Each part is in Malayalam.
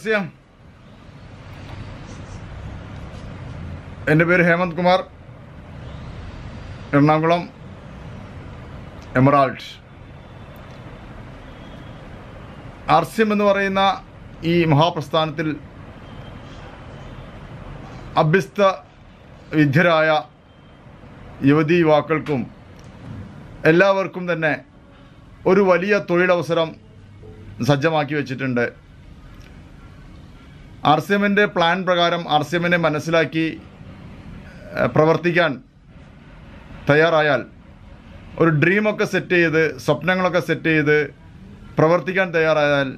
സി എം എൻ്റെ പേര് Hemant Kumar Ernakulam emerald R C M എന്ന് പറയുന്ന ഈ മഹാപ്രസ്ഥാനത്തിൽ അഭ്യസ്ത വിദ്യരായ യുവതി യുവാക്കൾക്കും എല്ലാവർക്കും തന്നെ ഒരു വലിയ തൊഴിലവസരം സജ്ജമാക്കി വെച്ചിട്ടുണ്ട് ആർ സി എമ്മിൻ്റെ പ്ലാൻ പ്രകാരം ആർ സി എമ്മിനെ മനസ്സിലാക്കി ഏഹ്, പ്രവർത്തിക്കാൻ തയ്യാറായാൽ ഒരു ഡ്രീമൊക്കെ സെറ്റ് ചെയ്ത് സ്വപ്നങ്ങളൊക്കെ സെറ്റ് ചെയ്ത് പ്രവർത്തിക്കാൻ തയ്യാറായാൽ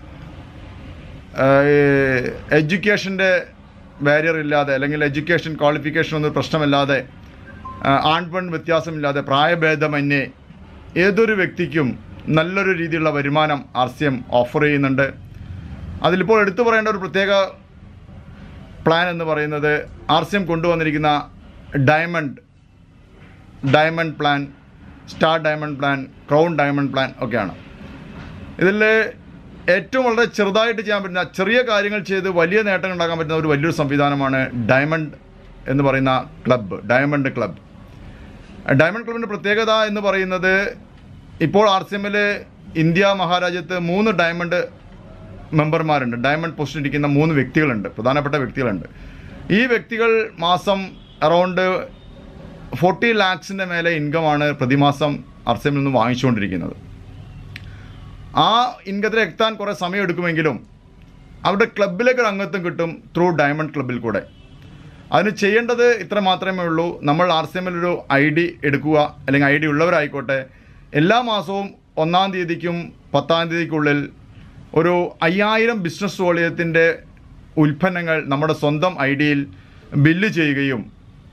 എഡ്യൂക്കേഷൻ്റെ ബാരിയർ ഇല്ലാതെ അല്ലെങ്കിൽ എഡ്യൂക്കേഷൻ ക്വാളിഫിക്കേഷൻ ഒന്നും പ്രശ്നമില്ലാതെ ആ, ആൺ പെൺ വ്യത്യാസമില്ലാതെ പ്രായഭേദമന്യേ ഏതൊരു വ്യക്തിക്കും നല്ലൊരു രീതിയിലുള്ള വരുമാനം ആർ സി എം ഓഫർ ചെയ്യുന്നുണ്ട് അതിലിപ്പോൾ എടുത്തു പറയേണ്ട ഒരു പ്രത്യേക പ്ലാൻ എന്ന് പറയുന്നത് ആർ സി എം കൊണ്ടുവന്നിരിക്കുന്ന diamond diamond plan star diamond plan crown diamond plan ഒക്കെയാണ് ഇതിൽ ഏറ്റവും വളരെ ചെറുതായിട്ട് ചെയ്യാൻ പറ്റുന്ന ചെറിയ കാര്യങ്ങൾ ചെയ്ത് വലിയ നേട്ടങ്ങൾ ഉണ്ടാക്കാൻ പറ്റുന്ന ഒരു വലിയൊരു സംവിധാനമാണ് ഡയമണ്ട് എന്ന് പറയുന്ന ക്ലബ്ബ് ഡയമണ്ട് ക്ലബ്ബ് ഡയമണ്ട് ക്ലബിൻ്റെ പ്രത്യേകത എന്ന് പറയുന്നത് ഇപ്പോൾ ആർ സി എമ്മിൽ ഇന്ത്യ മഹാരാജ്യത്ത് മൂന്ന് ഡയമണ്ട് മെമ്പർമാരുണ്ട് ഡയമണ്ട് പോസ്റ്റിൽ ഇരിക്കുന്ന മൂന്ന് വ്യക്തികളുണ്ട് പ്രധാനപ്പെട്ട വ്യക്തികളുണ്ട് ഈ വ്യക്തികൾ മാസം അറൗണ്ട് ഫോർട്ടി ലാക്സിൻ്റെ മേലെ ഇൻകമാണ് പ്രതിമാസം ആർ സി എമ്മിൽ നിന്ന് വാങ്ങിച്ചുകൊണ്ടിരിക്കുന്നത് ആ ഇൻകത്തിൽ എത്താൻ കുറേ സമയം എടുക്കുമെങ്കിലും അവരുടെ ക്ലബിലേക്ക് ഒരു അംഗത്വം കിട്ടും ത്രൂ ഡയമണ്ട് ക്ലബിൽ കൂടെ അതിന് ചെയ്യേണ്ടത് ഇത്ര മാത്രമേ ഉള്ളൂ നമ്മൾ ആർ സി എമ്മിൽ ഒരു ഐ ഡി എടുക്കുക അല്ലെങ്കിൽ ഐ ഡി ഉള്ളവരായിക്കോട്ടെ എല്ലാ മാസവും ഒന്നാം തീയതിക്കും പത്താം തീയതിക്കുള്ളിൽ ഒരു അയ്യായിരം ബിസിനസ് വോളിയത്തിൻ്റെ ഉൽപ്പന്നങ്ങൾ നമ്മുടെ സ്വന്തം ഐ ഡിയിൽ ബില്ല് ചെയ്യുകയും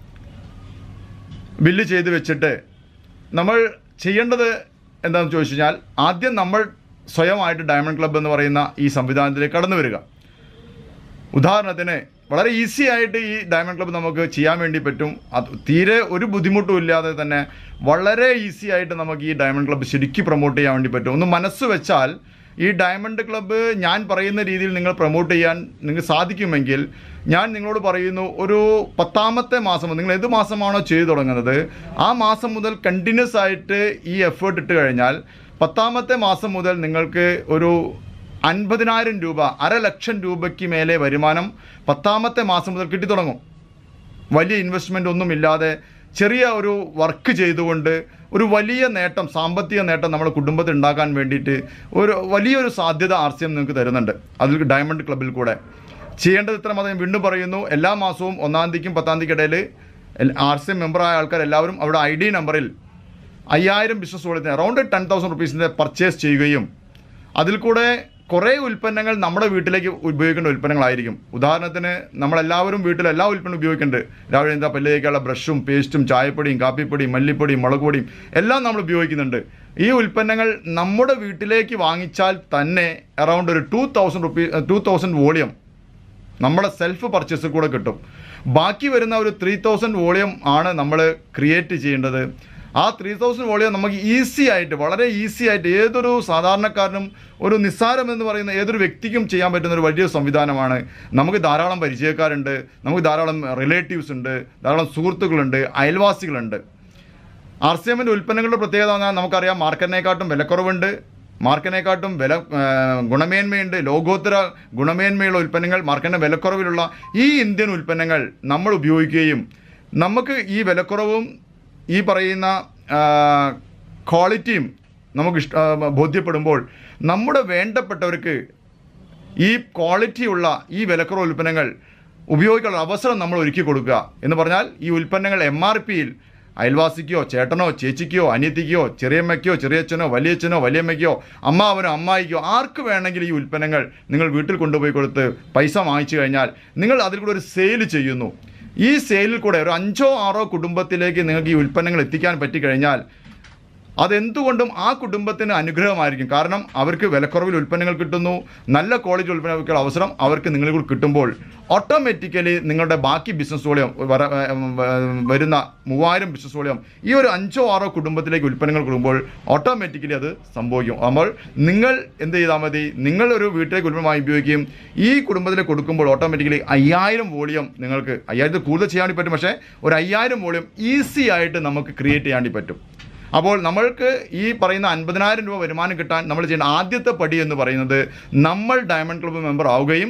ബില്ല് ചെയ്ത് വെച്ചിട്ട് നമ്മൾ ചെയ്യേണ്ടത് എന്താണെന്ന് ചോദിച്ചു കഴിഞ്ഞാൽ ആദ്യം നമ്മൾ സ്വയമായിട്ട് ഡയമണ്ട് ക്ലബ്ബ് എന്ന് പറയുന്ന ഈ സംവിധാനത്തിലേക്ക് കടന്നു വരിക ഉദാഹരണത്തിന് വളരെ ഈസി ആയിട്ട് ഈ ഡയമണ്ട് ക്ലബ്ബ് നമുക്ക് ചെയ്യാൻ വേണ്ടി പറ്റും അത് തീരെ ഒരു ബുദ്ധിമുട്ടും ഇല്ലാതെ തന്നെ വളരെ ഈസി ആയിട്ട് നമുക്ക് ഈ ഡയമണ്ട് ക്ലബ്ബ് ശരിക്കും പ്രൊമോട്ട് ചെയ്യാൻ വേണ്ടി പറ്റും ഒന്ന് മനസ്സ് വെച്ചാൽ ഈ ഡയമണ്ട് ക്ലബ്ബ് ഞാൻ പറയുന്ന രീതിയിൽ നിങ്ങൾ പ്രൊമോട്ട് ചെയ്യാൻ നിങ്ങൾക്ക് സാധിക്കുമെങ്കിൽ ഞാൻ നിങ്ങളോട് പറയുന്നു ഒരു പത്താമത്തെ മാസം നിങ്ങൾ ഏത് മാസമാണോ ചെയ്തു തുടങ്ങുന്നത് ആ മാസം മുതൽ കണ്ടിന്യൂസ് ആയിട്ട് ഈ എഫേർട്ട് ഇട്ട് കഴിഞ്ഞാൽ പത്താമത്തെ മാസം മുതൽ നിങ്ങൾക്ക് ഒരു അൻപതിനായിരം രൂപ അര ലക്ഷം രൂപയ്ക്ക് മേലെ വരുമാനം പത്താമത്തെ മാസം മുതൽ കിട്ടിത്തുടങ്ങും വലിയ ഇൻവെസ്റ്റ്മെൻ്റ് ഒന്നുമില്ലാതെ ചെറിയ ഒരു വർക്ക് ചെയ്തുകൊണ്ട് ഒരു വലിയ നേട്ടം സാമ്പത്തിക നേട്ടം നമ്മുടെ കുടുംബത്തിൽ ഉണ്ടാക്കാൻ വേണ്ടിയിട്ട് ഒരു വലിയൊരു സാധ്യത ആർ സി എം നിങ്ങൾക്ക് തരുന്നുണ്ട് അതിൽ ഡയമണ്ട് ക്ലബിൽ കൂടെ ചെയ്യേണ്ടത് ഇത്ര മാത്രം ഞാൻ വീണ്ടും പറയുന്നു എല്ലാ മാസവും ഒന്നാം തീയതിക്കും പത്താം തീയതിക്ക് ഇടയിൽ ആർ സി എം മെമ്പറായ ആൾക്കാർ എല്ലാവരും അവരുടെ ഐ ഡി നമ്പറിൽ അയ്യായിരം ബിസിനസ് വോളിയത്തിന് അറൗണ്ട് ടെൻ തൗസൻഡ് റുപ്പീസിൻ്റെ പർച്ചേസ് ചെയ്യുകയും അതിൽ കൂടെ കുറേ ഉൽപ്പന്നങ്ങൾ നമ്മുടെ വീട്ടിലേക്ക് ഉപയോഗിക്കേണ്ട ഉൽപ്പന്നങ്ങളായിരിക്കും ഉദാഹരണത്തിന് നമ്മളെല്ലാവരും വീട്ടിൽ എല്ലാ ഉൽപ്പന്നം ഉപയോഗിക്കുന്നുണ്ട് രാവിലെ എന്താ പല്ല് തേക്കാനുള്ള ബ്രഷും പേസ്റ്റും ചായപ്പൊടിയും കാപ്പിപ്പൊടിയും മല്ലിപ്പൊടിയും മുളക് പൊടിയും എല്ലാം നമ്മൾ ഉപയോഗിക്കുന്നുണ്ട് ഈ ഉൽപ്പന്നങ്ങൾ നമ്മുടെ വീട്ടിലേക്ക് വാങ്ങിച്ചാൽ തന്നെ അറൗണ്ട് ഒരു two thousand rupee two thousand volume നമ്മുടെ സെൽഫ് പർച്ചേസിൽ കൂടെ കിട്ടും ബാക്കി വരുന്ന ഒരു ത്രീ തൗസൻഡ് വോളിയം ആണ് നമ്മൾ ക്രിയേറ്റ് ചെയ്യേണ്ടത് ആ ത്രീ തൗസൻഡ് വോളിയം നമുക്ക് ഈസി ആയിട്ട് വളരെ ഈസി ആയിട്ട് ഏതൊരു സാധാരണക്കാരനും ഒരു നിസ്സാരം എന്ന് പറയുന്ന ഏതൊരു വ്യക്തിക്കും ചെയ്യാൻ പറ്റുന്ന ഒരു വലിയ സംവിധാനമാണ് നമുക്ക് ധാരാളം പരിചയക്കാരുണ്ട് നമുക്ക് ധാരാളം റിലേറ്റീവ്സ് ഉണ്ട് ധാരാളം സുഹൃത്തുക്കളുണ്ട് അയൽവാസികളുണ്ട് ആർ സി എമ്മിൻ്റെ ഉൽപ്പന്നങ്ങളുടെ പ്രത്യേകത പറഞ്ഞാൽ നമുക്കറിയാം മാർക്കറ്റിനെക്കാട്ടും വിലക്കുറവുണ്ട് മാർക്കറ്റിനെക്കാട്ടും വില ആ, ഗുണമേന്മയുണ്ട് ലോകോത്തര ഗുണമേന്മയുള്ള ഉൽപ്പന്നങ്ങൾ മാർക്കറ്റിൻ്റെ വിലക്കുറവിലുള്ള ഈ ഇന്ത്യൻ ഉൽപ്പന്നങ്ങൾ നമ്മൾ ഉപയോഗിക്കുകയും നമുക്ക് ഈ വിലക്കുറവും ഈ പറയുന്ന ആ, ക്വാളിറ്റിയും നമുക്ക് ഇഷ്ട ആ, ബോധ്യപ്പെടുമ്പോൾ നമ്മുടെ വേണ്ടപ്പെട്ടവർക്ക് ഈ ക്വാളിറ്റിയുള്ള ഈ വിലക്കുറവ് ഉൽപ്പന്നങ്ങൾ ഉപയോഗിക്കാനുള്ള അവസരം നമ്മൾ ഒരുക്കി കൊടുക്കുക എന്ന് പറഞ്ഞാൽ ഈ ഉൽപ്പന്നങ്ങൾ എം ആർ പിയിൽ അയൽവാസിക്കോ ചേട്ടനോ ചേച്ചിക്കോ അനിയത്തിക്കോ ചെറിയമ്മയ്ക്കോ ചെറിയച്ഛനോ വലിയച്ഛനോ വലിയമ്മയ്ക്കോ അമ്മാവനോ അമ്മായിക്കോ ആർക്ക് വേണമെങ്കിലും ഈ ഉൽപ്പന്നങ്ങൾ നിങ്ങൾ വീട്ടിൽ കൊണ്ടുപോയി കൊടുത്ത് പൈസ വാങ്ങിച്ചു കഴിഞ്ഞാൽ നിങ്ങൾ അതിൽ കൂടെ ഒരു സെയിൽ ചെയ്യുന്നു ഈ സെയിലിൽ കൂടെ ഒരു അഞ്ചോ ആറോ കുടുംബത്തിലേക്ക് നിങ്ങൾക്ക് ഈ ഉൽപ്പന്നങ്ങൾ എത്തിക്കാൻ പറ്റിക്കഴിഞ്ഞാൽ അതെന്തുകൊണ്ടും ആ കുടുംബത്തിന് അനുഗ്രഹമായിരിക്കും കാരണം അവർക്ക് വിലക്കുറവിൽ ഉൽപ്പന്നങ്ങൾ കിട്ടുന്നു നല്ല ക്വാളിറ്റി ഉൽപ്പന്നങ്ങൾക്കുള്ള അവസരം അവർക്ക് നിങ്ങളിൽ കൂടി കിട്ടുമ്പോൾ ഓട്ടോമാറ്റിക്കലി നിങ്ങളുടെ ബാക്കി ബിസിനസ് വോളിയം വര- വരുന്ന മൂവായിരം ബിസിനസ് വോളിയം ഈ ഒരു അഞ്ചോ ആറോ കുടുംബത്തിലേക്ക് ഉൽപ്പന്നങ്ങൾ കൊടുക്കുമ്പോൾ ഓട്ടോമാറ്റിക്കലി അത് സംഭവിക്കും അപ്പോൾ നിങ്ങൾ എന്ത് ചെയ്താൽ മതി നിങ്ങൾ ഒരു വീട്ടിലേക്ക് ഉൽപ്പന്നമായി ഉപയോഗിക്കുകയും ഈ കുടുംബത്തിലേക്ക് കൊടുക്കുമ്പോൾ ഓട്ടോമാറ്റിക്കലി അയ്യായിരം വോളിയം നിങ്ങൾക്ക് അയ്യായിരത്തിൽ കൂടുതൽ ചെയ്യാൻ വേണ്ടി പറ്റും പക്ഷേ ഒരു അയ്യായിരം വോളിയം ഈസി ആയിട്ട് നമുക്ക് ക്രിയേറ്റ് ചെയ്യാൻ വേണ്ടി പറ്റും അപ്പോൾ നമ്മൾക്ക് ഈ പറയുന്ന അൻപതിനായിരം രൂപ വരുമാനം കിട്ടാൻ നമ്മൾ ചെയ്യേണ്ട ആദ്യത്തെ പടി എന്ന് പറയുന്നത് നമ്മൾ ഡയമണ്ട് ക്ലബ്ബ് മെമ്പർ ആവുകയും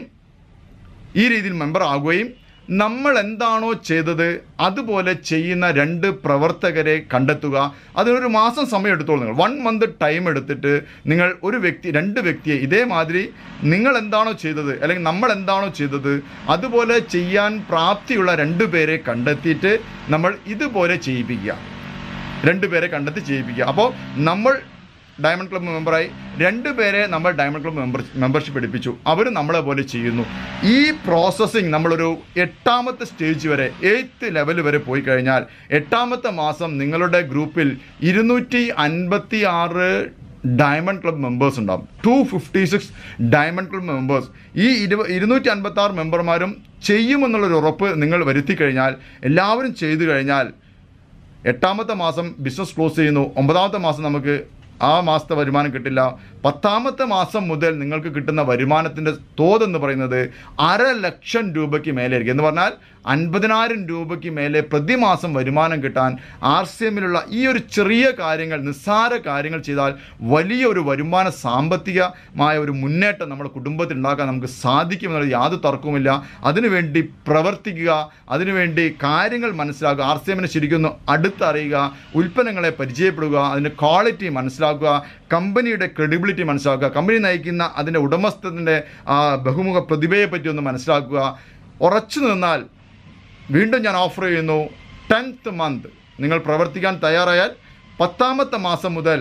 ഈ രീതിയിൽ മെമ്പർ ആകുകയും നമ്മൾ എന്താണോ ചെയ്തത് അതുപോലെ ചെയ്യുന്ന രണ്ട് പ്രവർത്തകരെ കണ്ടെത്തുക അതിനൊരു മാസം സമയം എടുത്തോളൂ നിങ്ങൾ വൺ മന്ത് ടൈം എടുത്തിട്ട് നിങ്ങൾ ഒരു വ്യക്തി രണ്ട് വ്യക്തിയെ ഇതേമാതിരി നിങ്ങൾ എന്താണോ ചെയ്തത് അല്ലെങ്കിൽ നമ്മൾ എന്താണോ ചെയ്തത് അതുപോലെ ചെയ്യാൻ പ്രാപ്തിയുള്ള രണ്ട് പേരെ കണ്ടെത്തിയിട്ട് നമ്മൾ ഇതുപോലെ ചെയ്യിപ്പിക്കുക രണ്ടുപേരെ കണ്ടെത്തി ചെയ്യിപ്പിക്കുക അപ്പോൾ നമ്മൾ ഡയമണ്ട് ക്ലബ്ബ് മെമ്പറായി രണ്ടുപേരെ നമ്മൾ ഡയമണ്ട് ക്ലബ്ബ് മെമ്പർ മെമ്പർഷിപ്പ് എടുപ്പിച്ചു അവർ നമ്മളെ പോലെ ചെയ്യുന്നു ഈ പ്രോസസ്സിങ് നമ്മളൊരു എട്ടാമത്തെ സ്റ്റേജ് വരെ എയ്ത്ത് ലെവൽ വരെ പോയി കഴിഞ്ഞാൽ എട്ടാമത്തെ മാസം നിങ്ങളുടെ ഗ്രൂപ്പിൽ ഇരുന്നൂറ്റി അൻപത്തി ആറ് ഡയമണ്ട് ക്ലബ് മെമ്പേഴ്സ് ഉണ്ടാവും two fifty six diamond club members ഈ ഇരുപ ഇരുന്നൂറ്റി അൻപത്തി ആറ് മെമ്പർമാരും ചെയ്യുമെന്നുള്ളൊരു ഉറപ്പ് നിങ്ങൾ വരുത്തി കഴിഞ്ഞാൽ എല്ലാവരും ചെയ്തു കഴിഞ്ഞാൽ എട്ടാമത്തെ മാസം ബിസിനസ് ക്ലോസ് ചെയ്യുന്നു ഒമ്പതാമത്തെ മാസം നമുക്ക് ആ മാസത്തെ വരുമാനം കിട്ടില്ല പത്താമത്തെ മാസം മുതൽ നിങ്ങൾക്ക് കിട്ടുന്ന വരുമാനത്തിൻ്റെ തോതെന്ന് പറയുന്നത് അര ലക്ഷം രൂപയ്ക്ക് മേലെയായിരിക്കും എന്ന് പറഞ്ഞാൽ അൻപതിനായിരം രൂപയ്ക്ക് മേലെ പ്രതിമാസം വരുമാനം കിട്ടാൻ ആർ സി എമ്മിലുള്ള ഈ ഒരു ചെറിയ കാര്യങ്ങൾ നിസ്സാര കാര്യങ്ങൾ ചെയ്താൽ വലിയ ഒരു വരുമാന സാമ്പത്തികമായ ഒരു മുന്നേറ്റം നമ്മുടെ കുടുംബത്തിൽ ഉണ്ടാക്കാൻ നമുക്ക് സാധിക്കുമെന്നുള്ള യാതൊരു തർക്കവുമില്ല അതിനുവേണ്ടി പ്രവർത്തിക്കുക അതിനുവേണ്ടി കാര്യങ്ങൾ മനസ്സിലാക്കുക ആർ സി എമ്മിനെ ശരിക്കും ഒന്ന് അടുത്തറിയുക ഉൽപ്പന്നങ്ങളെ പരിചയപ്പെടുക അതിൻ്റെ ക്വാളിറ്റി മനസ്സിലാക്കുക കമ്പനിയുടെ ക്രെഡിബിലിറ്റി മനസ്സിലാക്കുക കമ്പനി നയിക്കുന്ന അതിൻ്റെ ഉടമസ്ഥത്തിൻ്റെ ആ ബഹുമുഖ പ്രതിഭയെ പറ്റി ഒന്ന് മനസ്സിലാക്കുക ഉറച്ചു നിന്നാൽ വീണ്ടും ഞാൻ ഓഫർ ചെയ്യുന്നു ടെൻത്ത് മന്ത് നിങ്ങൾ പ്രവർത്തിക്കാൻ തയ്യാറായാൽ പത്താമത്തെ മാസം മുതൽ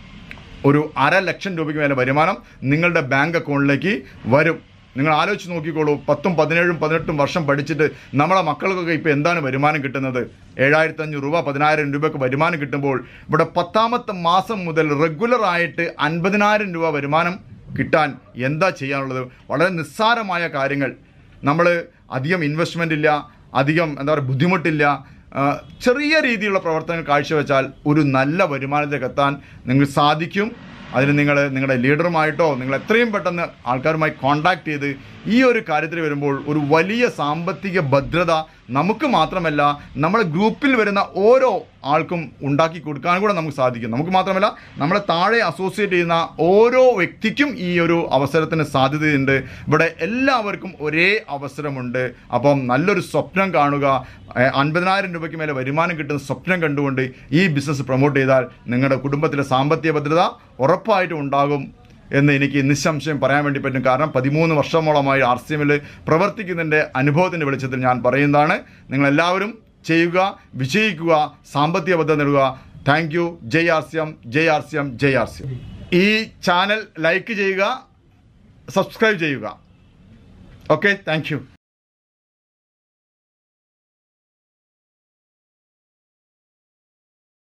ഒരു അര ലക്ഷം രൂപയ്ക്ക് മേലെ വരുമാനം നിങ്ങളുടെ ബാങ്ക് അക്കൗണ്ടിലേക്ക് വരും നിങ്ങൾ ആലോചിച്ച് നോക്കിക്കോളൂ പത്തും പതിനേഴും പതിനെട്ടും വർഷം പഠിച്ചിട്ട് നമ്മളെ മക്കൾക്കൊക്കെ ഇപ്പോൾ എന്താണ് വരുമാനം കിട്ടുന്നത് ഏഴായിരത്തി അഞ്ഞൂറ് രൂപ പതിനായിരം രൂപയ്ക്ക് വരുമാനം കിട്ടുമ്പോൾ ഇവിടെ പത്താമത്തെ മാസം മുതൽ റെഗുലർ ആയിട്ട് അൻപതിനായിരം രൂപ വരുമാനം കിട്ടാൻ എന്താ ചെയ്യാനുള്ളത് വളരെ നിസ്സാരമായ കാര്യങ്ങൾ നമ്മൾ അധികം ഇൻവെസ്റ്റ്മെൻ്റ് ഇല്ല അധികം എന്താ പറയുക ബുദ്ധിമുട്ടില്ല ആ, ചെറിയ രീതിയിലുള്ള പ്രവർത്തനങ്ങൾ കാഴ്ചവെച്ചാൽ ഒരു നല്ല വരുമാനത്തിലേക്ക് എത്താൻ നിങ്ങൾക്ക് സാധിക്കും അതിന് നിങ്ങൾ നിങ്ങളുടെ ലീഡറുമായിട്ടോ നിങ്ങൾ എത്രയും പെട്ടെന്ന് ആൾക്കാരുമായി കോണ്ടാക്ട് ചെയ്ത് ഈ ഒരു കാര്യത്തിൽ വരുമ്പോൾ ഒരു വലിയ സാമ്പത്തിക ഭദ്രത നമുക്ക് മാത്രമല്ല നമ്മുടെ ഗ്രൂപ്പിൽ വരുന്ന ഓരോ ആൾക്കും ഉണ്ടാക്കി കൊടുക്കാൻ കൂടെ നമുക്ക് സാധിക്കും നമുക്ക് മാത്രമല്ല നമ്മളെ താഴെ അസോസിയേറ്റ് ചെയ്യുന്ന ഓരോ വ്യക്തിക്കും ഈ ഒരു അവസരത്തിന് സാധ്യതയുണ്ട് ഇവിടെ എല്ലാവർക്കും ഒരേ അവസരമുണ്ട് അപ്പം നല്ലൊരു സ്വപ്നം കാണുക ഏഹ് അൻപതിനായിരം രൂപയ്ക്ക് മേലെ വരുമാനം കിട്ടുന്ന സ്വപ്നം കണ്ടുകൊണ്ട് ഈ ബിസിനസ് പ്രൊമോട്ട് ചെയ്താൽ നിങ്ങളുടെ കുടുംബത്തിലെ സാമ്പത്തിക ഭദ്രത ഉറപ്പായിട്ടും ഉണ്ടാകും എന്ന് എനിക്ക് നിസ്സംശയം പറയാൻ വേണ്ടി പറ്റും കാരണം പതിമൂന്ന് വർഷമോളമായി ആർ സി എമ്മിൽ പ്രവർത്തിക്കുന്നതിൻ്റെ അനുഭവത്തിൻ്റെ വെളിച്ചത്തിൽ ഞാൻ പറയുന്നതാണ് നിങ്ങളെല്ലാവരും ചെയ്യുക വിജയിക്കുക സാമ്പത്തിക ഭദ്രത നേടുക താങ്ക് യു ജയ് ആർ സി എം ജയ് ആർ സി എം ജയ് ആർ സി എം ഈ ചാനൽ ലൈക്ക് ചെയ്യുക സബ്സ്ക്രൈബ് ചെയ്യുക ഓക്കെ താങ്ക് യു